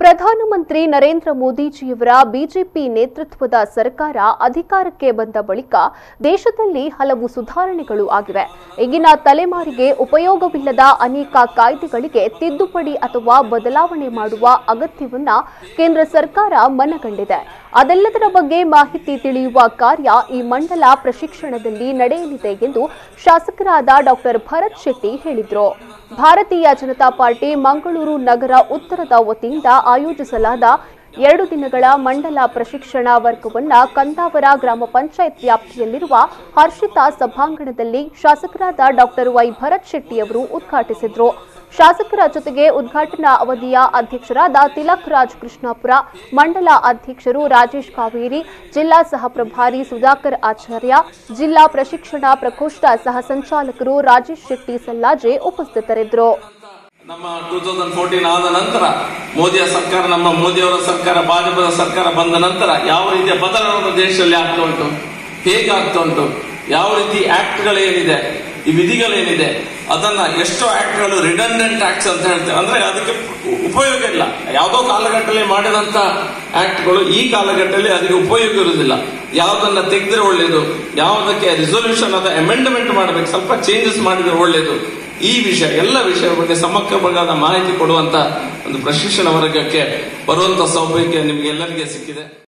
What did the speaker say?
ಪ್ರಧಾನಮಂತ್ರಿ ನರೇಂದ್ರ ಮೋದಿಜಿಯವರ ಬಿಜೆಪಿ ನೇತೃತ್ವದ ಸರ್ಕಾರ ಅಧಿಕಾರಕ್ಕೆ ಬಂದ ಬಳಿಕ ದೇಶದಲ್ಲಿ ಹಲವು ಸುಧಾರಣೆಗಳು ಆಗಿವೆ ಈಗಿನ ತಲೆಮಾರಿಗೆ ಉಪಯೋಗವಿಲ್ಲದ ಅನೇಕ ಕಾಯ್ದೆಗಳಿಗೆ ತಿದ್ದುಪಡಿ ಅಥವಾ ಬದಲಾವಣೆ ಮಾಡುವ ಅಗತ್ಯವನ್ನ ಕೇಂದ್ರ ಸರ್ಕಾರ ಮನಗಂಡಿದೆ ಅದೆಲ್ಲದರ ಬಗ್ಗೆ ಮಾಹಿತಿ ತಿಳಿಯುವ ಕಾರ್ಯ ಈ ಮಂಡಲ ಪ್ರಶಿಕ್ಷಣದಲ್ಲಿ ನಡೆಯಲಿದೆ ಎಂದು ಶಾಸಕರಾದ ಡಾಕ್ಟರ್ ಭರತ್ ಶೆಟ್ಟಿ ಹೇಳಿದರು ಭಾರತೀಯ ಜನತಾ ಪಾರ್ಟಿ ಮಂಗಳೂರು ನಗರ ಉತ್ತರದ ವತಿಯಿಂದ ಆಯೋಜಿಸಲಾದ ಎರಡು ದಿನಗಳ ಮಂಡಲ ಪ್ರಶಿಕ್ಷಣ ವರ್ಗವನ್ನ ಕಂದಾವರ ಗ್ರಾಮ ಪಂಚಾಯತ್ ವ್ಯಾಪ್ತಿಯಲ್ಲಿರುವ ಹರ್ಷಿತಾ ಸಭಾಂಗಣದಲ್ಲಿ ಶಾಸಕರಾದ ಡಾಕ್ಟರ್ ವೈ ಭರತ್ ಶೆಟ್ಟಿ ಅವರು ಉದ್ಘಾಟಿಸಿದ್ರು ಶಾಸಕರ ಜೊತೆಗೆ ಉದ್ಘಾಟನಾ ಅವಧಿಯ ಅಧ್ಯಕ್ಷರಾದ ತಿಲಕ್ ರಾಜ್ ಕೃಷ್ಣಾಪುರ ಮಂಡಲ ಅಧ್ಯಕ್ಷರು ರಾಜೇಶ್ ಕಾವೇರಿ ಜಿಲ್ಲಾ ಸಹ ಪ್ರಭಾರಿ ಸುಧಾಕರ್ ಆಚಾರ್ಯ ಜಿಲ್ಲಾ ಪ್ರಶಿಕ್ಷಣ ಪ್ರಕೋಷ್ಠ ಸಹ ಸಂಚಾಲಕರು ರಾಜೇಶ್ ಶೆಟ್ಟಿ ಸಲ್ಲಾಜೆ ಉಪಸ್ಥಿತರಿದ್ದರು ನಮ್ಮ ಟೂ ತೌಸಂಡ್ ಫೋರ್ಟೀನ್ ಆದ ನಂತರ ಮೋದಿಯ ಸರ್ಕಾರ ನಮ್ಮ ಮೋದಿಯವರ ಸರ್ಕಾರ ಭಾಜಪದ ಸರ್ಕಾರ ಬಂದ ನಂತರ ಯಾವ ರೀತಿಯ ಬದಲಾವಣೆ ದೇಶದಲ್ಲಿ ಆಗ್ತಾ ಉಂಟು ಹೇಗೆ ಆಗ್ತಾ ಉಂಟು ಯಾವ ರೀತಿ ಆಕ್ಟ್ಗಳೇನಿದೆ ಈ ವಿಧಿಗಳೇನಿದೆ ಅದನ್ನ ಎಷ್ಟೋ ಆಕ್ಟ್ಗಳು ರಿಡಂಡೆಂಟ್ ಆಕ್ಟ್ಸ್ ಅಂತ ಹೇಳ್ತೇವೆ ಅಂದ್ರೆ ಅದಕ್ಕೆ ಉಪಯೋಗ ಇಲ್ಲ ಯಾವುದೋ ಕಾಲಘಟ್ಟದಲ್ಲಿ ಮಾಡಿದಂತ ಆಕ್ಟ್ಗಳು ಈ ಕಾಲಘಟ್ಟದಲ್ಲಿ ಅದಕ್ಕೆ ಉಪಯೋಗ ಇರುವುದಿಲ್ಲ ಯಾವುದನ್ನ ತೆಗೆದ್ರೆ ಒಳ್ಳೇದು ಯಾವುದಕ್ಕೆ ರಿಸೊಲ್ಯೂಷನ್ ಅದ ಅಮೆಂಡ್ಮೆಂಟ್ ಮಾಡಬೇಕು ಸ್ವಲ್ಪ ಚೇಂಜಸ್ ಮಾಡಿದ್ರೆ ಒಳ್ಳೇದು ಈ ವಿಷಯ ಎಲ್ಲ ವಿಷಯ ಬಗ್ಗೆ ಸಮಗ್ರವಾದ ಮಾಹಿತಿ ಕೊಡುವಂತ ಒಂದು ಪ್ರಶಿಕ್ಷಣ ವರ್ಗಕ್ಕೆ ಬರುವಂತ ಸೌಭಾಗ್ಯ ನಿಮ್ಗೆ ಎಲ್ಲರಿಗೆ ಸಿಕ್ಕಿದೆ